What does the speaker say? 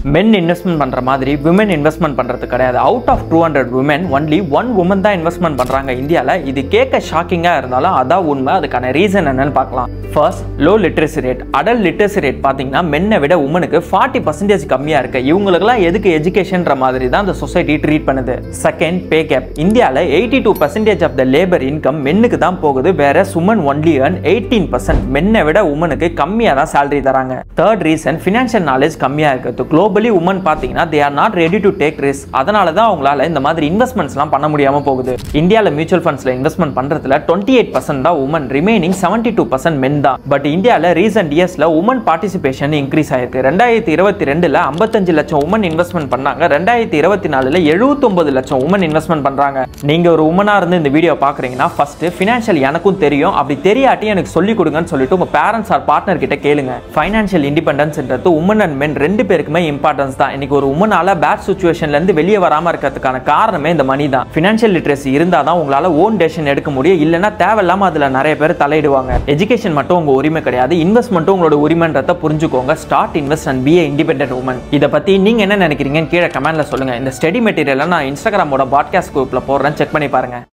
மென் investment பண்ற மாதிரி women investment பண்றது கிடையாது out of two hundred women only one woman தான் இன்வெஸ்ட்மெண்ட் பண்றாங்க இந்தியாவில் இது கேட்க ஷாக்கிங்காக இருந்தாலும் அதான் உண்மை அதுக்கான ரீசன் என்னன்னு பார்க்கலாம் first low literacy rate adult literacy rate பார்த்தீங்கன்னா மென்னை விட உமனுக்கு ஃபார்ட்டி பர்சன்டேஜ் கம்மியாக இருக்கு இவங்களுக்குலாம் எதுக்கு எஜுகேஷன்ற மாதிரி தான் அந்த சொசைட்டி ட்ரீட் பண்ணுது செகண்ட் பே கேப் இந்தியாவில் eighty two percentage of the labour income மென்னுக்கு தான் போகுது வேற சுமன் ஒன்லி earn எயிட்டீன் பர்சன்ட் மென்னை விட உமனுக்கு கம்மியாக தான் சேலரி தராங்க தேர்ட் ரீசன் ஃபினான்ஷியல் நாலேஜ் கம்மியாக இருக்குது குளோபலி உமன் பார்த்தீங்கன்னா they are not ready to take risk அதனால தான் அவங்களால இந்த மாதிரி இன்வெஸ்ட்மெண்ட்ஸ்லாம் பண்ண முடியாமல் போகுது இந்தியாவில் மியூச்சுவல் ஃபண்ட்ஸில் இன்வெஸ்ட்மெண்ட் பண்ணுறதுல டுவெண்ட்டி எயிட் பர்சன்ட் தான் woman remaining seventy two percent மென் தான் பட் இந்தியாவில் ரீசெண்ட் இயர்ஸில் உமன் பார்ட்டிசிபேஷன் இன்க்ரீஸ் ஆயிருக்கு ரெண்டாயிரத்தி இருபத்தி ரெண்டில் ஐம்பத்தஞ்சு லட்சம் உமன் இன்வெஸ்ட்மெண்ட் பண்ணாங்க ரெண்டாயிரத்தி இருபத்தி நாலில் எழுபத்தொம்பது லட்சம் உமன் இன்வெஸ்ட்மெண்ட் பண்ணுறாங்க நீங்கள் ஒரு உமனாக இருந்து இந்த வீடியோ பார்க்குறீங்கன்னா ஃபர்ஸ்ட் ஃபினான்ஷியல் எனக்கும் தெரியும் அப்படி தெரியாட்டி எனக்கு சொல்லிக் கொடுங்கன்னு சொல்லிட்டு உங்கள் பேரண்ட்ஸ் ஆர் பார்ட்னர் கிட்ட கேளுங்க ஃபைனான்ஷியல் இண்டிபெண்டன்ஸ்ன்றது உமன் அண்ட் மென் ரெண்டு பேருக்குமே இம்பார்ட்டன்ஸ் தான் இன்னைக்கு ஒரு உமனால பேட் சுச்சுவேஷன்லேருந்து வெளியே வராமல் இருக்கிறதுக்கான காரணமே இந்த மணி தான் ஃபினான்ஷியல் லிட்ரஸி இருந்தால் தான் உங்களால் ஓன் டெசிஷன் எடுக்க முடியும் இல்லைன்னா தேவையில்லாமல் அதில் நிறைய பேர் தலையிடுவாங்க எஜுகேஷன் மட்டும் உங்கள் உரிமை கிடையாது இன்வெஸ்ட்மெண்ட்டும் உங்களோட உரிமைன்றதை புரிஞ்சுக்கோங்க start invest and be independent women இதை பற்றி நீங்கள் என்ன நினைக்கிறீங்கன்னு கீழே கமெண்ட்ல சொல்லுங்கள் இந்த ஸ்டடி மெட்டீரியலை நான் இன்ஸ்டாகிராமோட பாட்காஸ்ட் குரூப்பில் போடுறேன் செக் பண்ணி பாருங்க